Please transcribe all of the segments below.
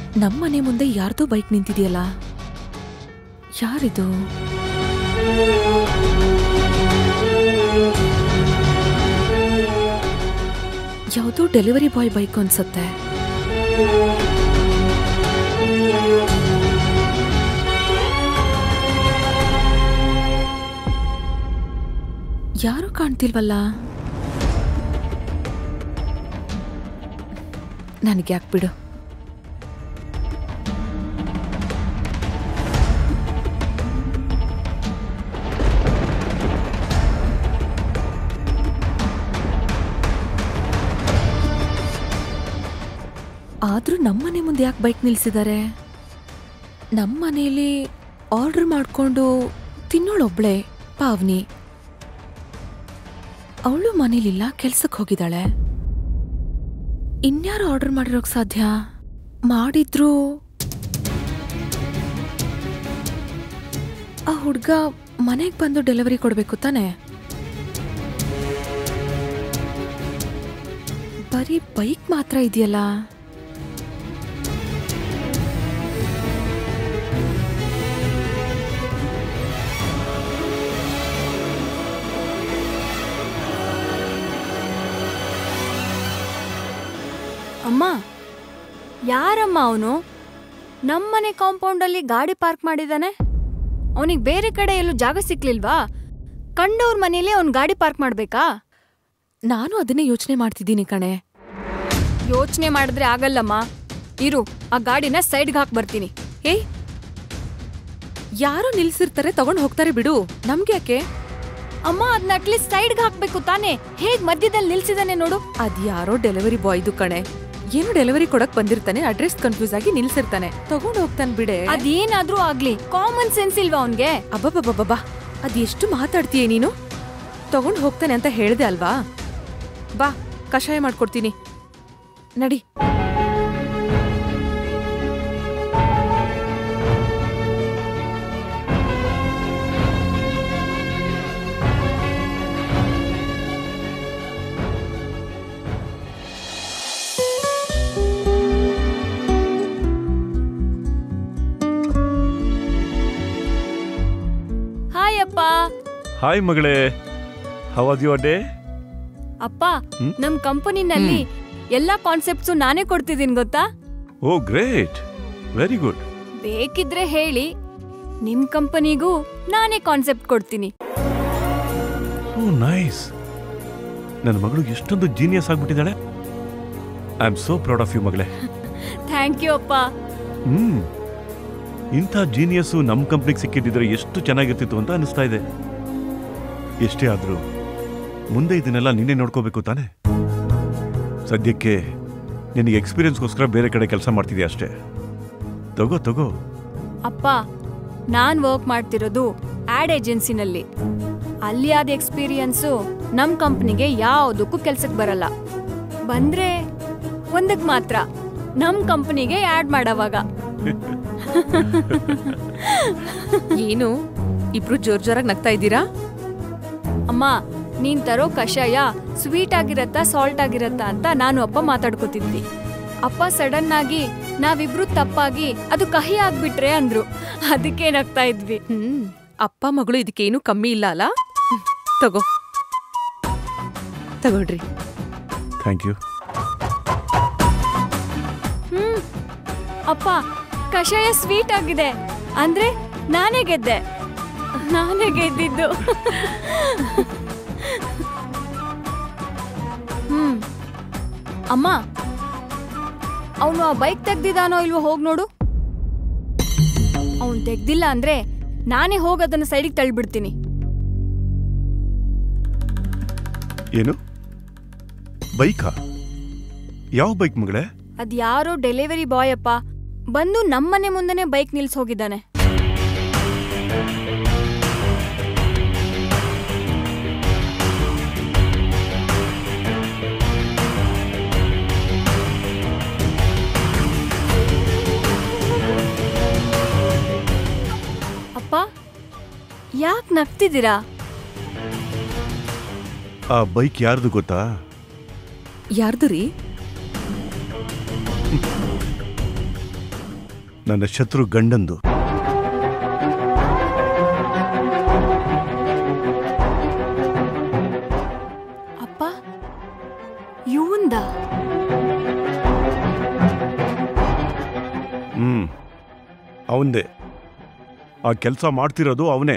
ನಮ್ಮನೆ ಮುಂದೆ ಯಾರ್ದೋ ಬೈಕ್ ನಿಂತಿದೆಯಲ್ಲ ಯಾರಿದು ಯಾವುದೋ ಡೆಲಿವರಿ ಬಾಯ್ ಬೈಕ್ ಅನ್ಸುತ್ತೆ ಯಾರು ಕಾಣ್ತಿಲ್ವಲ್ಲ ನನಗೆ ಯಾಕೆ ಬಿಡು ಆದ್ರೂ ನಮ್ಮನೆ ಮುಂದೆ ಯಾಕೆ ಬೈಕ್ ನಿಲ್ಸಿದ್ದಾರೆ ನಮ್ಮ ಮನೇಲಿ ಆರ್ಡರ್ ಮಾಡ್ಕೊಂಡು ತಿನ್ನೋಳೊಬ್ಳೆ ಪಾವ್ನಿ ಅವಳು ಮನೇಲಿಲ್ಲ ಕೆಲ್ಸಕ್ಕೆ ಹೋಗಿದ್ದಾಳೆ ಇನ್ಯಾರು ಆರ್ಡರ್ ಮಾಡಿರೋಕ್ ಸಾಧ್ಯ ಮಾಡಿದ್ರು ಆ ಹುಡ್ಗ ಮನೆಗೆ ಬಂದು ಡೆಲಿವರಿ ಕೊಡ್ಬೇಕು ತಾನೆ ಬರೀ ಬೈಕ್ ಮಾತ್ರ ಇದೆಯಲ್ಲ ಅಮ್ಮ ಯಾರಮ್ಮ ಅವನು ನಮ್ಮನೆ ಕಾಂಪೌಂಡಲ್ಲಿ ಗಾಡಿ ಪಾರ್ಕ್ ಮಾಡಿದಾನೆ ಅವನಿಗೆ ಬೇರೆ ಕಡೆ ಎಲ್ಲೂ ಜಾಗ ಸಿಕ್ಲಿಲ್ವಾ ಕಂಡವ್ರ ಮನೇಲಿ ಅವ್ನ್ ಗಾಡಿ ಪಾರ್ಕ್ ಮಾಡ್ಬೇಕಾ ನಾನು ಅದನ್ನೇ ಯೋಚನೆ ಮಾಡ್ತಿದ್ದೀನಿ ಕಣೆ ಯೋಚನೆ ಮಾಡಿದ್ರೆ ಆಗಲ್ಲಮ್ಮ ಇರು ಆ ಗಾಡಿನ ಸೈಡ್ಗೆ ಹಾಕ್ ಬರ್ತೀನಿ ಏಯ್ ಯಾರೋ ನಿಲ್ಸಿರ್ತಾರೆ ತಗೊಂಡ್ ಹೋಗ್ತಾರೆ ಬಿಡು ನಮ್ಗೆ ಯಾಕೆ ಅಮ್ಮ ಅದನ್ನ ಅಟ್ಲೀಸ್ಟ್ ಸೈಡ್ಗೆ ಹಾಕ್ಬೇಕು ತಾನೇ ಹೇಗ್ ಮಧ್ಯದಲ್ಲಿ ನಿಲ್ಸಿದಾನೆ ನೋಡು ಅದ್ ಯಾರೋ ಡೆಲಿವರಿ ಬಾಯ್ದು ಕಣೆ ಏನು ಡೆಲಿವರಿ ಕೊಡಕ್ ಬಂದಿರ್ತಾನೆ ಅಡ್ರೆಸ್ ಕನ್ಫ್ಯೂಸ್ ಆಗಿ ನಿಲ್ಸಿರ್ತಾನೆ ತಗೊಂಡ್ ಹೋಗ್ತಾನೆ ಬಿಡೆ ಅದೇನಾದ್ರೂ ಆಗ್ಲಿ ಕಾಮನ್ ಸೆನ್ಸ್ ಇಲ್ವಾ ಅವನ್ಗೆ ಅಬ್ಬಬ್ಬಬ್ಬಬ್ಬಾ ಅದ್ ಎಷ್ಟು ಮಾತಾಡ್ತೀಯ ನೀನು ತಗೊಂಡ್ ಹೋಗ್ತಾನೆ ಅಂತ ಹೇಳ್ದೆ ಅಲ್ವಾ ಬಾ ಕಷಾಯ ಮಾಡ್ಕೊಡ್ತೀನಿ ನಡಿ ಹಾಯ್ ಅಪ್ಪ ಹಾಯ್ ಮಗಳೇ ಹೌ ವಾಸ್ ಯುವರ್ ಡೇ ಅಪ್ಪ ಹ್ಮ್? ನಮ್ ಕಂಪನಿನಲ್ಲಿ ಎಲ್ಲಾ ಕಾನ್ಸೆಪ್ಟ್ಸು ನಾನೇ ಕೊಡ್ತಿದ್ದೀನಿ ಗೊತ್ತಾ ಓ ಗ್ರೇಟ್ ವೆರಿ ಗುಡ್ ಬೇಕಿದ್ರೆ ಹೇಳಿ ನಿಮ್ ಕಂಪನಿಗೂ ನಾನೇ ಕಾನ್ಸೆಪ್ಟ್ ಕೊಡ್ತೀನಿ ಓ ನೈಸ್ ನನ್ನ ಮಗಳು ಎಷ್ಟೊಂದು ಜೀನಿಯಸ್ ಆಗ್ಬಿಟ್ಟಿದ್ದಾಳೆ I am so proud of you ಮಗಳೇ ಥ್ಯಾಂಕ್ ಯು ಅಪ್ಪ ಹ್ಮ್ ಇಂಥ ಜೀನಿಯಸ್ಸು ನಮ್ಮ ಕಂಪ್ನಿಗೆ ಸಿಕ್ಕಿದ್ದಿದ್ರೆ ಎಷ್ಟು ಚೆನ್ನಾಗಿರ್ತಿತ್ತು ಅಂತ ಅನಿಸ್ತಾ ಇದೆ ಎಷ್ಟೇ ಆದ್ರೂ ಮುಂದೆ ಇದನ್ನೆಲ್ಲ ನೀನೇ ನೋಡ್ಕೋಬೇಕು ತಾನೆ ಸದ್ಯಕ್ಕೆ ನಿನಗೆ ಎಕ್ಸ್ಪೀರಿಯನ್ಸ್ಗೋಸ್ಕರ ಬೇರೆ ಕಡೆ ಕೆಲಸ ಮಾಡ್ತಿದ್ಯಾ ಅಷ್ಟೇ ತಗೋ ತಗೋ ಅಪ್ಪ ನಾನ್ ವರ್ಕ್ ಮಾಡ್ತಿರೋದು ಆಡ್ ಏಜೆನ್ಸಿನಲ್ಲಿ ಅಲ್ಲಿ ಆದ ಎಕ್ಸ್ಪೀರಿಯನ್ಸು ನಮ್ ಕಂಪ್ನಿಗೆ ಯಾವುದಕ್ಕೂ ಕೆಲ್ಸಕ್ಕೆ ಬರಲ್ಲ ಬಂದ್ರೆ ಒಂದಕ್ ಮಾತ್ರ ನಮ್ ಕಂಪನಿಗೆ ಆಡ್ ಮಾಡವಾಗ ಏನು ಇಬ್ರು ಜೋರ್ ಜೋರಾಗಿ ನಗ್ತಾ ಇದ್ದೀರಾ ಅಮ್ಮ ನೀನ್ ತರೋ ಕಷಾಯ ಸ್ವೀಟ್ ಆಗಿರತ್ತಾ ಸಾಲ್ಟ್ ಆಗಿರತ್ತಾ ಅಂತ ನಾನು ಅಪ್ಪ ಮಾತಾಡ್ಕೋತಿದ್ವಿ ಅಪ್ಪ ಸಡನ್ ಆಗಿ ನಾವಿಬ್ರು ತಪ್ಪಾಗಿ ಅದು ಕಹಿ ಆಗ್ಬಿಟ್ರೆ ಅಂದ್ರು ಅದಕ್ಕೆ ನಗ್ತಾ ಇದ್ವಿ ಹ್ಮ್ ಅಪ್ಪ ಮಗಳು ಇದಕ್ಕೇನು ಕಮ್ಮಿ ಇಲ್ಲ ಅಲ್ಲ ಹ್ಮ್, ತಗೋ ತಗೊಳ್ರಿ ಥ್ಯಾಂಕ್ ಯು ಹ್ಮ್ ಅಪ್ಪ ಕಷಾಯ ಸ್ವೀಟ್ ಆಗಿದೆ ಅಂದ್ರೆ ನಾನೇ ಗೆದ್ದೆ ನಾನೇ ಗೆದ್ದಿದ್ದು ಹ್ಮ್ ಅಮ್ಮ ಅವನು ಆ ಬೈಕ್ ತೆಗ್ದಿದಾನೋ ಇಲ್ವೋ ಹೋಗ್ ನೋಡು ಅವನ್ ತೆಗ್ದಿಲ್ಲ ಅಂದ್ರೆ ನಾನೇ ಹೋಗಿ ಅದನ್ನ ಸೈಡಿಗೆ ತಳ್ಳಿಬಿಡ್ತೀನಿ ಏನು ಬೈಕಾ ಯಾವ ಬೈಕ್ ಮಗಳೇ ಅದ್ ಯಾರೋ ಡೆಲಿವರಿ ಬಾಯ್ ಅಪ್ಪ ಬಂದು ನಮ್ಮನೆ ಮುಂದೆನೆ ಬೈಕ್ ನಿಲ್ಸ್ ಹೋಗಿದ್ದಾನೆ ಅಪ್ಪ ಯಾಕೆ ನಗ್ತಿದ್ದೀರಾ ಆ ಬೈಕ್ ಯಾರ್ದು ಗೊತ್ತಾ ಯಾರ್ದು ರೀ ನನ್ನ ಶತ್ರು ಗಂಡಂದು ಅಪ್ಪ ಇವಂದ ಹ್ಮ್ ಅವಂದೇ ಆ ಕೆಲಸ ಮಾಡ್ತಿರೋದು ಅವನೇ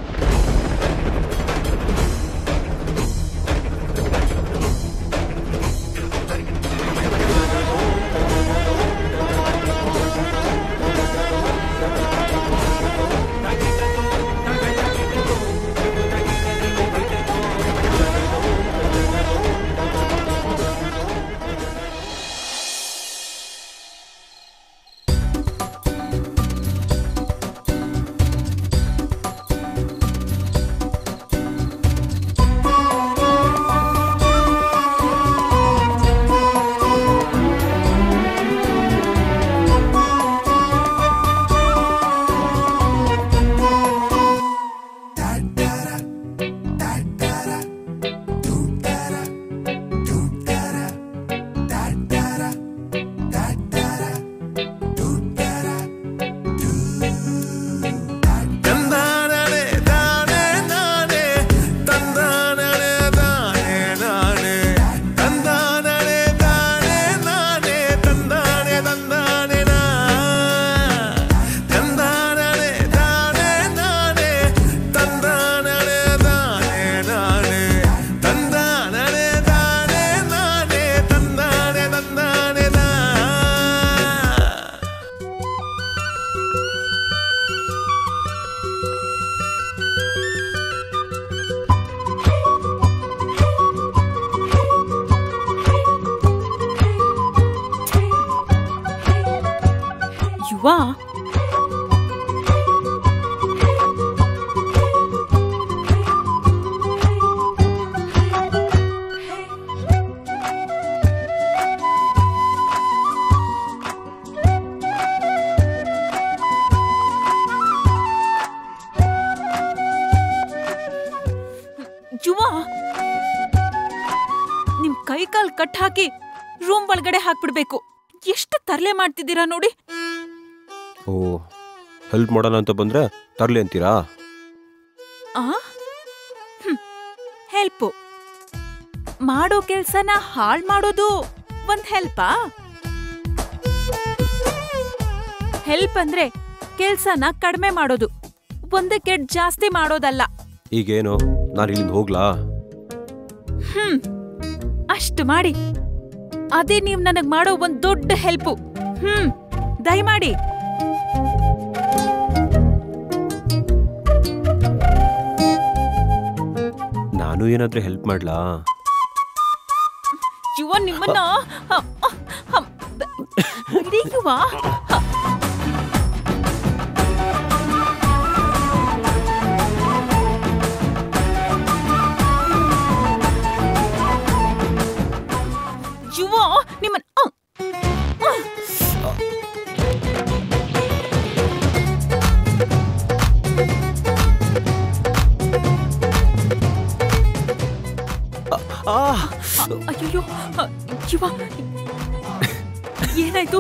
ತಂದಾನನೆ ದಾನೆ ನಾನೆ ತಂದಾನನೆ ದಾನೆ ನಾನೆ ತಂದಾನನೆ ದಾನೆ ನಾನೆ ತಂದಾನೆ ತಂದಾನೆ ನಾ ತಂದಾನನೆ ದಾನೆ ನಾನೆ ತಂದಾನನೆ ದಾನೆ ನಾನೆ ತಂದಾನನೆ ದಾನೆ ನಾನೆ ತಂದಾನೆ ತಂದಾನೆ ನಾ ಯುವ ಯುವ ನಿಮ್ ಕೈ ಕಾಲ್ ಕಟ್ ಹಾಕಿ ರೂಮ್ ಒಳಗಡೆ ಹಾಕ್ಬಿಡ್ಬೇಕು ಎಷ್ಟು ತರ್ಲೆ ಮಾಡ್ತಿದ್ದೀರಾ ನೋಡಿ ಓ ಹೆಲ್ಪ್ ಮಾಡೋಣ ಅಂತ ಬಂದ್ರೆ ತರ್ಲಿ ಅಂತೀರಾ ಆ ಹೆಲ್ಪು ಮಾಡೋ ಕೆಲ್ಸನ ಹಾಳ್ ಮಾಡೋದು ಒಂದ್ ಹೆಲ್ಪಾ ಹೆಲ್ಪ್ ಅಂದ್ರೆ ಕೆಲ್ಸನ ಕಡಿಮೆ ಮಾಡೋದು ಒಂದಕ್ಕೆ ಜಾಸ್ತಿ ಮಾಡೋದಲ್ಲ ಈಗೇನು ನಾನು ಇಲ್ಲಿಂದ ಹೋಗ್ಲಾ ಹ್ಮ್ ಅಷ್ಟು ಮಾಡಿ ಅದೇ ನೀವ್ ನನಗ್ ಮಾಡೋ ಒಂದ್ ದೊಡ್ಡ ಹೆಲ್ಪು ಹ್ಮ್ ದಯಮಾಡಿ ನಾನು ಏನಾದ್ರೂ ಹೆಲ್ಪ್ ಮಾಡ್ಲಾ ಯುವ ನಿಮ್ಮನ್ನ ಹ, ಹ, ಹ, ಬ- ಬಿಡಿ ಯುವ ಹ. ಯುವ ನಿಮ್ಮನ್ನ ಅ, ಅ. ಆ ಅಯ್ಯಯ್ಯೋ ಅ, ಯುವ ಏನಾಯ್ತು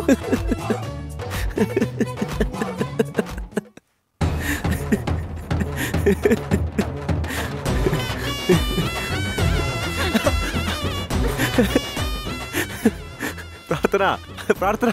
ಪ್ರಾರ್ಥನಾ ಪ್ರಾರ್ಥನಾ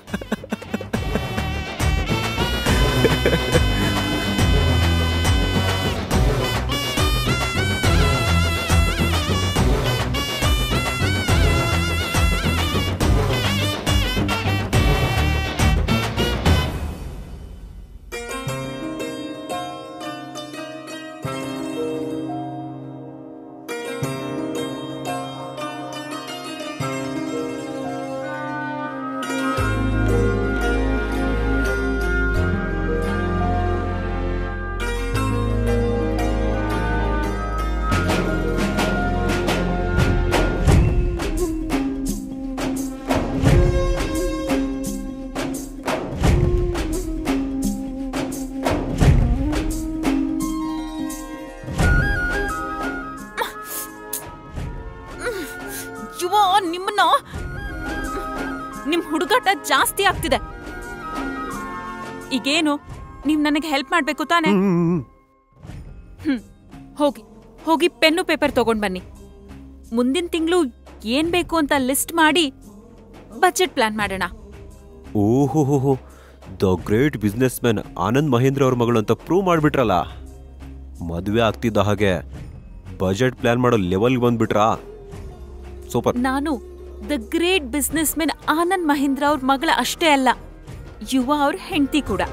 ಯುವ ನಿಮ್ಮನ್ನ ನಿಮ್ ಹುಡುಗಾಟ ಜಾಸ್ತಿ ಆಗ್ತಿದೆ ಈಗೇನು ನೀವ್ ನನಗೆ ಹೆಲ್ಪ್ ಮಾಡ್ಬೇಕು ತಾನೆ ಹ್ಮ್ ಹೋಗಿ ಹೋಗಿ ಪೆನ್ನು ಪೇಪರ್ ತಗೊಂಡ್ ಬನ್ನಿ ಮುಂದಿನ ತಿಂಗಳು ಏನ್ ಬೇಕು ಅಂತ ಲಿಸ್ಟ್ ಮಾಡಿ ಬಜೆಟ್ ಪ್ಲಾನ್ ಮಾಡೋಣ ಓಹೋ the great businessman Anand Mahindra ಅವ್ರ ಮಗಳು ಅಂತ ಪ್ರೂವ್ ಮಾಡಿಬಿಟ್ರಲ್ಲ ಮದುವೆ ಆಗ್ತಿದ್ದ ಹಾಗೆ ಬಜೆಟ್ ಪ್ಲಾನ್ ಮಾಡೋ ಲೆವೆಲ್ಗೆ ಬಂದ್ಬಿಟ್ರಾ ಸೂಪರ್ ನಾನು the great businessmen Anand Mahindra ಅವ್ರ ಮಗಳ ಅಷ್ಟೇ ಅಲ್ಲ ಯುವ ಅವ್ರ ಹೆಂಡತಿ ಕೂಡ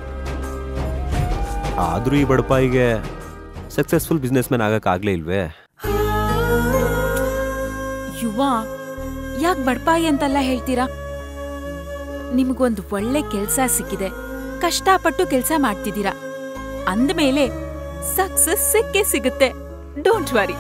ಆದ್ರೂ ಈ ಬಡಪಾಯಿಗೆ ಸಕ್ಸಸ್ಫುಲ್ ಬಿಸ್ನೆಸ್ ಮ್ಯಾನ್ ಆಗಕ್ಕಾಗ್ಲೇ ಇಲ್ವೇ ಯುವ ಯಾಕ್ ಬಡ್ಪಾಯಿ ಅಂತೆಲ್ಲ ಹೇಳ್ತೀರಾ ನಿಮ್ಗೊಂದು ಒಳ್ಳೆ ಕೆಲ್ಸ ಸಿಕ್ಕಿದೆ ಕಷ್ಟಪಟ್ಟು ಕೆಲ್ಸ ಮಾಡ್ತಿದ್ದೀರಾ ಅಂದ್ಮೇಲೆ ಸಕ್ಸಸ್ ಸಿಕ್ಕೇ ಸಿಗುತ್ತೆ ಡೋಂಟ್ ವರಿ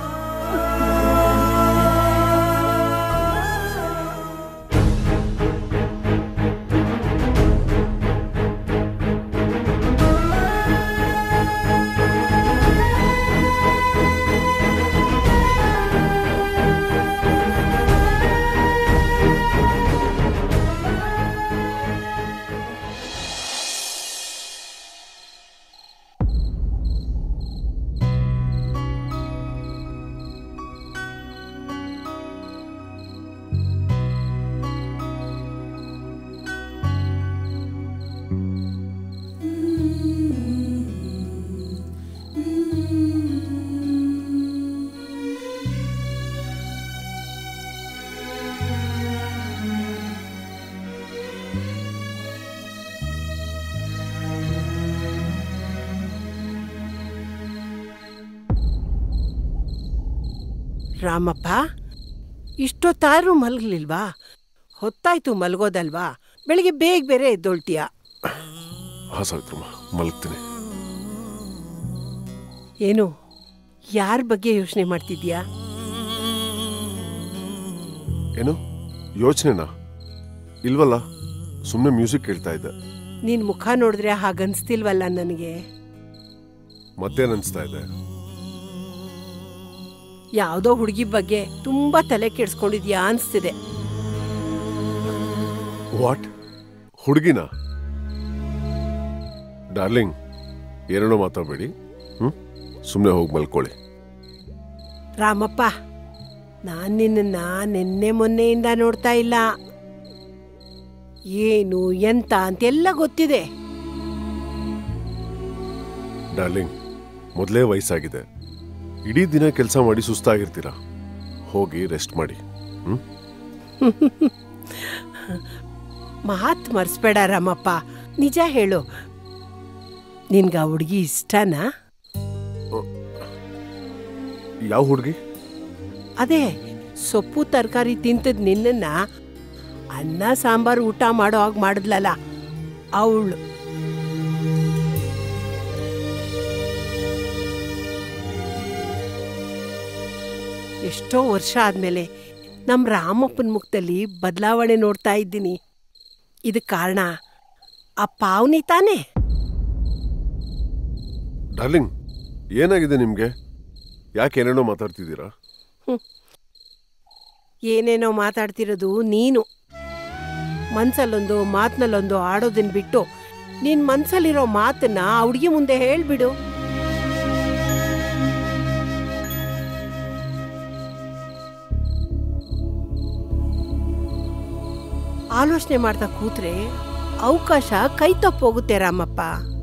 ರಾಮಪ್ಪ ಇಷ್ಟೊತ್ತಾದ್ರೂ ಮಲಗಲಿಲ್ವಾ ಹೊತ್ತಾಯ್ತು ಮಲಗೋದಲ್ವಾ ಬೆಳಿಗ್ಗೆ ಬೇಗ ಬೇರೆ ಎದ್ದೊಳ್ತೀಯ ಹಾ ಸಾವಿತ್ರಮ್ಮ ಮಲಗ್ತೀನಿ ಏನು ಯಾರ ಬಗ್ಗೆ ಯೋಚನೆ ಮಾಡ್ತಿದ್ಯಾ ಏನು ಯೋಚನೆನಾ ಇಲ್ವಲ್ಲ ಸುಮ್ಮನೆ ಮ್ಯೂಸಿಕ್ ಕೇಳ್ತಾ ಇದ್ದೆ ನಿನ್ ಮುಖ ನೋಡಿದ್ರೆ ಹಾಗನ್ಸ್ತಿಲ್ವಲ್ಲ ನನಗೆ ಮತ್ತೇನ್ ಅನ್ಸ್ತಾ ಇದೆ ಯಾವುದೋ ಹುಡುಗಿ ಬಗ್ಗೆ ತುಂಬಾ ತಲೆ ಕೆಡ್ಸ್ಕೊಂಡಿದ್ಯಾ ಅನ್ಸ್ತಿದೆ ವಾಟ್ ಹುಡುಗಿನ ಡಾರ್ಲಿಂಗ್ ಏನೇನೋ ಮಾತಾಡಬೇಡಿ ಹ್ಮ್ ಸುಮ್ಮನೆ ಹೋಗಿ ಮಲ್ಕೊಳ್ಳಿ ರಾಮಪ್ಪ ನಾನ್ ನಿನ್ನ ನಿನ್ನೆ ಮೊನ್ನೆಯಿಂದ ನೋಡ್ತಾ ಇಲ್ಲ ಏನು ಎಂತ ಅಂತೆಲ್ಲ ಗೊತ್ತಿದೆ ಡಾರ್ಲಿಂಗ್ ಮೊದಲೇ ವಯಸ್ಸಾಗಿದೆ ಇಡೀ ದಿನ ಕೆಲಸ ಮಾಡಿ ಸುಸ್ತಾಗಿರ್ತೀರಾ ಹೋಗಿ ರೆಸ್ಟ್ ಮಾಡಿ ಹ್ಮ್ ಮಾತ್ ಮರ್ಸ್ಬೇಡ ರಾಮಪ್ಪ ನಿಜ ಹೇಳು ನಿನ್ಗ ಆ ಹುಡುಗಿ ಇಷ್ಟನಾ ಯಾವ ಹುಡುಗಿ ಅದೇ ಸೊಪ್ಪು ತರಕಾರಿ ತಿಂತದ್ ನಿನ್ನನ್ನ ಅನ್ನ ಸಾಂಬಾರು ಊಟ ಮಾಡೋ ಹಾಗೆ ಮಾಡಿದ್ಲಲ್ಲ ಅವಳು ಎಷ್ಟೋ ವರ್ಷ ಆದ್ಮೇಲೆ ನಮ್ಮ ರಾಮಪ್ಪನ ಮುಖದಲ್ಲಿ ಬದಲಾವಣೆ ನೋಡ್ತಾ ಇದ್ದೀನಿ ಇದಕ್ಕೆ ಕಾರಣ ಆ ಪಾವನಿ ತಾನೇ ಡಾರ್ಲಿಂಗ್ ಏನಾಗಿದೆ ನಿಮ್ಗೆ ಯಾಕೆ ಏನೇನೋ ಮಾತಾಡ್ತಿದ್ದೀರಾ ಏನೇನೋ ಮಾತಾಡ್ತಿರೋದು ನೀನು ಮನ್ಸಲ್ಲೊಂದು ಮಾತಿನಲ್ಲೊಂದು ಆಡೋದನ್ನ ಬಿಟ್ಟು ನಿನ್ ಮನ್ಸಲ್ಲಿರೋ ಮಾತನ್ನ ಆ ಹುಡ್ಗಿ ಮುಂದೆ ಹೇಳ್ಬಿಡು ಆಲೋಚನೆ ಮಾಡ್ತಾ ಕೂತ್ರೆ ಅವಕಾಶ ಕೈ ತಪ್ಪೋಗುತ್ತೆ ರಾಮಪ್ಪ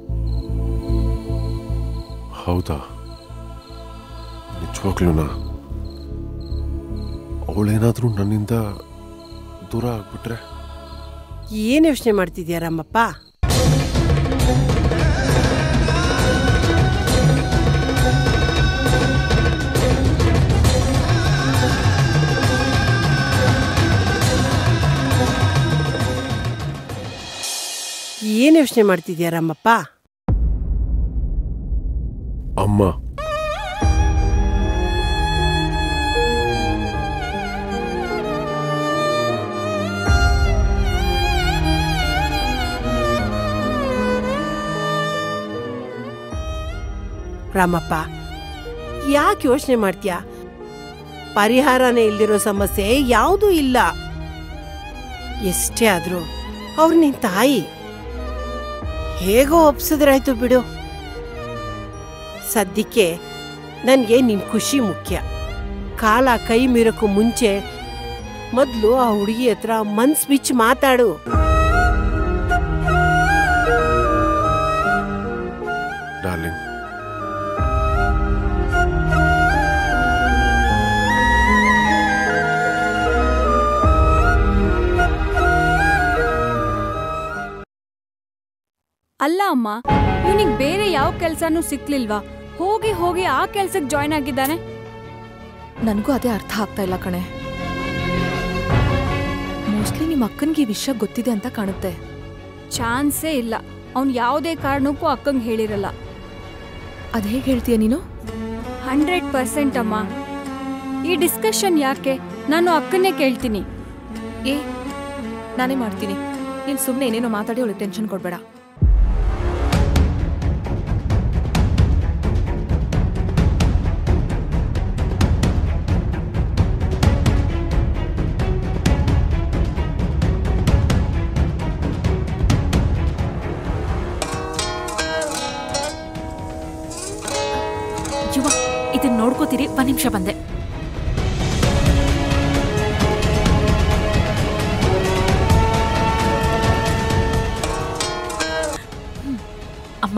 ಹೌದಾ ನಿಜವಾಗ್ಲೂನಾ ಅವಳೇನಾದ್ರೂ ನನ್ನಿಂದ ದೂರ ಆಗ್ಬಿಟ್ರೆ ಏನ್ ಯೋಚನೆ ಮಾಡ್ತಿದ್ಯಾ ರಾಮಪ್ಪ ಏನ್ ಯೋಚನೆ ಮಾಡ್ತಿದ್ಯಾ ರಾಮಪ್ಪ ಅಮ್ಮ ರಾಮಪ್ಪ ಯಾಕೆ ಯೋಚನೆ ಮಾಡ್ತೀಯಾ ಪರಿಹಾರನೇ ಇಲ್ದಿರೋ ಸಮಸ್ಯೆ ಯಾವುದೂ ಇಲ್ಲ ಎಷ್ಟೇ ಆದ್ರೂ ಅವ್ರು ನಿನ್ ತಾಯಿ ಹೇಗೋ ಒಪ್ಸಿದ್ರಾಯ್ತು ಬಿಡು ಸದ್ಯಕ್ಕೆ ನನಗೆ ನಿನ್ ಖುಷಿ ಮುಖ್ಯ ಕಾಲ ಕೈ ಮೀರಕ್ಕೂ ಮುಂಚೆ ಮೊದಲು ಆ ಹುಡುಗಿ ಹತ್ರ ಮನ್ಸ್ ಬಿಚ್ಚಿ ಮಾತಾಡು ಡಾರ್ಲಿಂಗ್ ಅಲ್ಲ ಅಮ್ಮ ಇವನಿಗೆ ಬೇರೆ ಯಾವ ಕೆಲ್ಸನೂ ಸಿಕ್ಲಿಲ್ವಾ ಹೋಗಿ ಹೋಗಿ ಆ ಕೆಲ್ಸಕ್ಕೆ ಜಾಯ್ನ್ ಆಗಿದ್ದಾನೆ ನನಗೂ ಅದೇ ಅರ್ಥ ಆಗ್ತಾ ಇಲ್ಲ ಕಣೆ ಮೋಸ್ಟ್ಲಿ ನಿಮ್ಮ ಅಕ್ಕನಿಗೆ ಈ ವಿಷಯ ಗೊತ್ತಿದೆ ಅಂತ ಕಾಣುತ್ತೆ ಚಾನ್ಸೇ ಇಲ್ಲ ಅವ್ನು ಯಾವುದೇ ಕಾರಣಕ್ಕೂ ಅಕ್ಕಂಗೆ ಹೇಳಿರಲ್ಲ ಅದ್ ಹೇಗೆ ಹೇಳ್ತೀಯ ನೀನು ಹಂಡ್ರೆಡ್ ಪರ್ಸೆಂಟ್ ಅಮ್ಮ ಈ ಡಿಸ್ಕಷನ್ ಯಾಕೆ ನಾನು ಅಕ್ಕನ್ನೇ ಕೇಳ್ತೀನಿ ಏ ನಾನೇ ಮಾಡ್ತೀನಿ ನೀನು ಸುಮ್ಮನೆ ಏನೇನೋ ಮಾತಾಡಿ ಅವಳಿಗೆ ಟೆನ್ಷನ್ ಕೊಡಬೇಡ ಯುವ ಇದನ್ನ ನೋಡ್ಕೋತೀರಿ ಒಂದ್ ನಿಮಿಷ ಬಂದೆ ಹ್ಮ್. ಅಮ್ಮ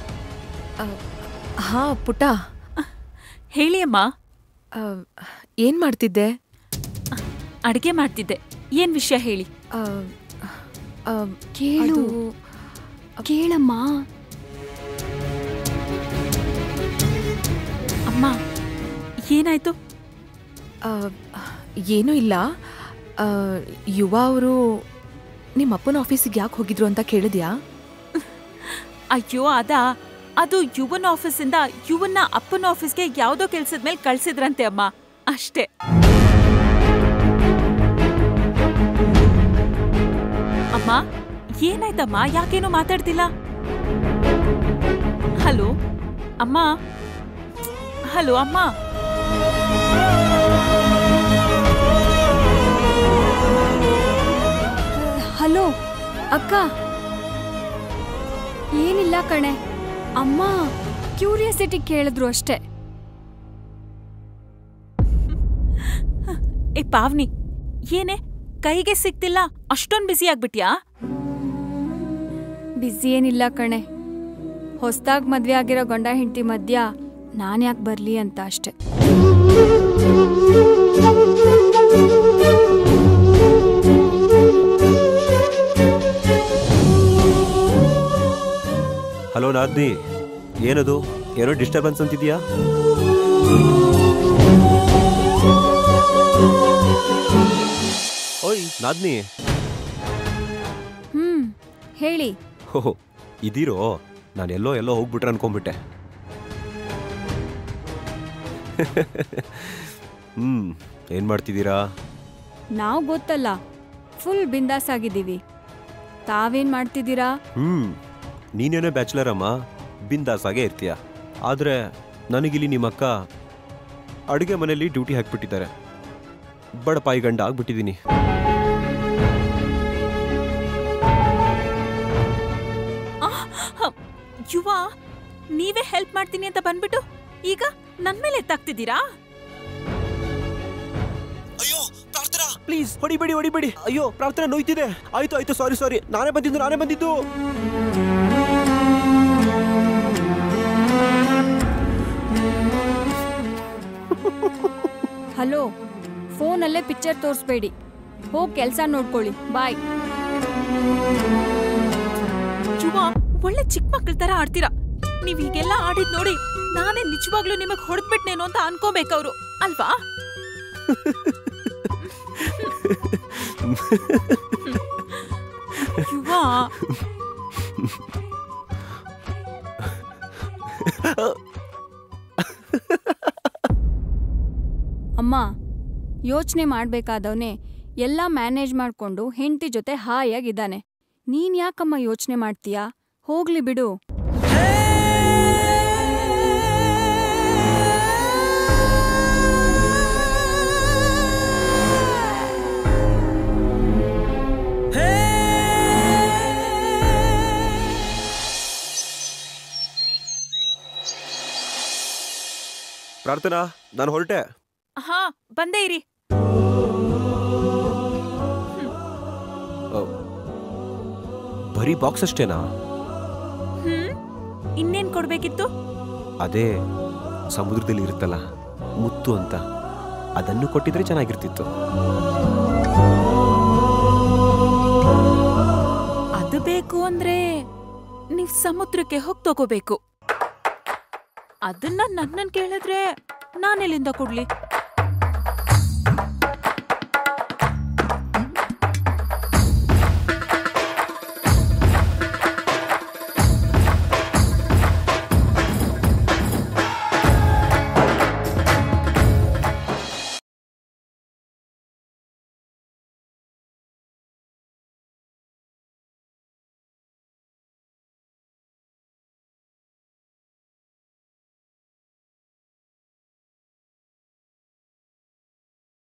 ಹಾ ಪುಟ್ಟ ಹೇಳಿ ಅಮ್ಮ ಆ, ಏನ್ ಮಾಡ್ತಿದ್ದೆ ಅಡಿಗೆ ಮಾಡ್ತಿದ್ದೆ ಏನ್ ವಿಷಯ ಹೇಳಿ ಆ, ಆ, ಕೇಳು ಅದು- ಕೇಳಮ್ಮ ಅಮ್ಮ ಏನಾಯ್ತು ಆ, ಏನೂ ಇಲ್ಲ ಆ, ಯುವ ಅವರು ನಿಮ್ಮ ಅಪ್ಪನ ಆಫೀಸಿಗೆ ಯಾಕೆ ಹೋಗಿದ್ರು ಅಂತ ಕೇಳಿದ್ಯಾ ಅಯ್ಯೋ ಅದ ಅದು ಯುವನ್ ಆಫೀಸಿಂದ ಯುವನ್ನ ಅಪ್ಪನ ಆಫೀಸ್ಗೆ ಯಾವ್ದೋ ಕೆಲ್ಸದ ಮೇಲೆ ಕಳ್ಸಿದ್ರಂತೆ ಅಮ್ಮ ಅಷ್ಟೇ ಅಮ್ಮ ಏನಾಯ್ತಮ್ಮ ಯಾಕೇನು ಮಾತಾಡ್ತಿಲ್ಲ ಹಲೋ ಅಮ್ಮ ಹಲೋ ಅಮ್ಮ ಹಲೋ ಅಕ್ಕ ಏನಿಲ್ಲ ಕಣೆ ಅಮ್ಮ ಕ್ಯೂರಿಯಾಸಿಟಿ ಕೇಳಿದ್ರು ಅಷ್ಟೇ ಏ ಪಾವ್ನಿ ಏನೇ ಕೈಗೆ ಸಿಕ್ತಿಲ್ಲ ಅಷ್ಟೊಂದ್ ಬಿಸಿ ಆಗ್ಬಿಟ್ಯಾ ಬ್ಯುಸಿ ಏನಿಲ್ಲ ಕಣೆ ಹೊಸ್ದಾಗ್ ಮದ್ವೆ ಆಗಿರೋ ಗಂಡ ಹೆಂಡತಿ ಮಧ್ಯ ನಾನ್ ಯಾಕೆ ಬರ್ಲಿ ಅಂತ ಅಷ್ಟೆ ಹಲೋ ನಾದ್ನಿ ಏನದು ಏನೋ ಡಿಸ್ಟರ್ಬೆನ್ಸ್ ಅಂತಿದ್ಯಾ ಓಯ್ ನಾದ್ನಿ ಹ್ಮ್ ಹೇಳಿ ಓಹೋ ಇದೀರೋ ನಾನು ಎಲ್ಲೋ ಎಲ್ಲೋ ಹೋಗ್ಬಿಟ್ರೆ ಅನ್ಕೊಂಡ್ಬಿಟ್ಟೆ ಹ್ಮ್ ಏನ್ ಮಾಡ್ತಿದ್ದೀರಾ ನಾವು ಗೊತ್ತಲ್ಲ ಫುಲ್ ಬಿಂದಾಸ್ ಆಗಿದ್ದೀವಿ ತಾವೇನ್ ಮಾಡ್ತಿದ್ದೀರಾ ಹ್ಮ್ ನೀನೇನೋ ಬ್ಯಾಚುಲರ್ ಅಮ್ಮ ಬಿಂದಾಸ್ ಆಗೇ ಇರ್ತೀಯ ಆದ್ರೆ ನನಗಿಲ್ಲಿ ನಿಮ್ಮ ಅಕ್ಕ ಅಡುಗೆ ಮನೆಯಲ್ಲಿ ಡ್ಯೂಟಿ ಹಾಕ್ಬಿಟ್ಟಿದ್ದಾರೆ ಬಡಪಾಯಿ ಗಂಡ ಆಗ್ಬಿಟ್ಟಿದ್ದೀನಿ ಹ, ಯುವ ನೀವೇ ಹೆಲ್ಪ್ ಮಾಡ್ತೀನಿ ಅಂತ ಬಂದ್ಬಿಟ್ಟು ಈಗ ನನ್ ಮೇಲೆ ಎತ್ತಾಗ್ತಿದ್ದೀರಾ ಅಯ್ಯೋ ಪ್ರಾರ್ಥನಾ ಪ್ಲೀಸ್ ಹೊಡಿಬೇಡಿ ಹೊಡಿಬೇಡಿ ಅಯ್ಯೋ ಪ್ರಾರ್ಥನಾ ನೋಯ್ತಿದೆ ಆಯ್ತು ಆಯ್ತು ಸಾರಿ ಸಾರಿ ನಾನೇ ಬಂದಿದ್ದು ನಾನೇ ಬಂದಿದ್ದು ಹಲೋ ಫೋನಲ್ಲೇ ಪಿಕ್ಚರ್ ತೋರಿಸ್ಬೇಡಿ ಹೋಗಿ ಕೆಲಸ ನೋಡ್ಕೊಳ್ಳಿ ಬಾಯ್ ಯುವ ಒಳ್ಳೆ ಚಿಕ್ಕ ಮಕ್ಳ ತರ ಆಡ್ತೀರಾ ನೀವ್ ಹೀಗೆಲ್ಲ ಆಡಿದ್ ನೋಡಿ ನಾನೇ ನಿಜವಾಗ್ಲೂ ನಿಮಗ್ ಹೊಡೆದ್ಬಿಟ್ನೇನೋ ಅಂತ ಅನ್ಕೋಬೇಕವ್ರು ಅಲ್ವಾ ಯುವ ಅಮ್ಮ ಯೋಚನೆ ಮಾಡ್ಬೇಕಾದವನೇ ಎಲ್ಲ ಮ್ಯಾನೇಜ್ ಮಾಡ್ಕೊಂಡು ಹೆಂಡತಿ ಜೊತೆ ಹಾಯಾಗಿದ್ದಾನೆ ನೀನ್ ಯಾಕಮ್ಮ ಯೋಚನೆ ಮಾಡ್ತೀಯಾ ಹೋಗ್ಲಿ ಬಿಡು ಪ್ರಾರ್ಥನಾ ನಾನು ಹೊರಟೆ ಹಾ ಬಂದೇ ಇರಿ ಬರೀ ಬಾಕ್ಸ್ ಅಷ್ಟೇನಾ ಹ್ಮ್ ಇನ್ನೇನ್ ಕೊಡ್ಬೇಕಿತ್ತು ಅದೇ ಸಮುದ್ರದಲ್ಲಿ ಇರುತ್ತಲ್ಲ ಮುತ್ತು ಅಂತ ಅದನ್ನು ಕೊಟ್ಟಿದ್ರೆ ಚೆನ್ನಾಗಿರ್ತಿತ್ತು ಅದು ಬೇಕು ಅಂದ್ರೆ ನೀವ್ ಸಮುದ್ರಕ್ಕೆ ಹೋಗಿ ತಗೋಬೇಕು ಅದನ್ನ ನನ್ನನ್ ಕೇಳಿದ್ರೆ ನಾನೆಲ್ಲಿಂದ ಕೊಡ್ಲಿ